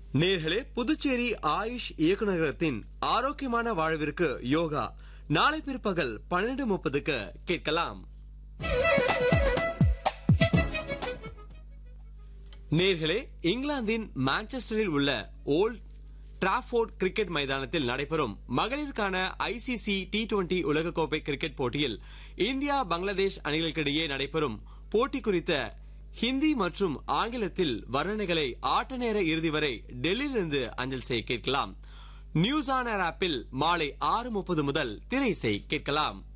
நேர்களே புதுச்சேரி ஆயுஷ் இயக்குநரகத்தின் ஆரோக்கியமான வாழ்விற்கு யோகா நாளை பிற்பகல் பன்னிரண்டு முப்பதுக்கு கேட்கலாம் நேர்களே இங்கிலாந்தின் மான்செஸ்டரில் உள்ள ஓல்ட் டிராஃபோர்ட் கிரிக்கெட் மைதானத்தில் நடைபெறும் மகளிருக்கான ஐசிசி டி டுவெண்டி உலகக்கோப்பை கிரிக்கெட் போட்டியில் இந்தியா பங்களாதேஷ் அணிகளுக்கிடையே நடைபெறும் போட்டி குறித்த ஹிந்தி மற்றும் ஆங்கிலத்தில் வர்ணனைகளை ஆட்ட நேர இறுதி வரை டெல்லியிலிருந்து அஞ்சல் செய்ய கேட்கலாம் நியூஸ் ஆன் ஏர் ஆப்பில் மாலை ஆறு முப்பது முதல் திரை இசை கேட்கலாம்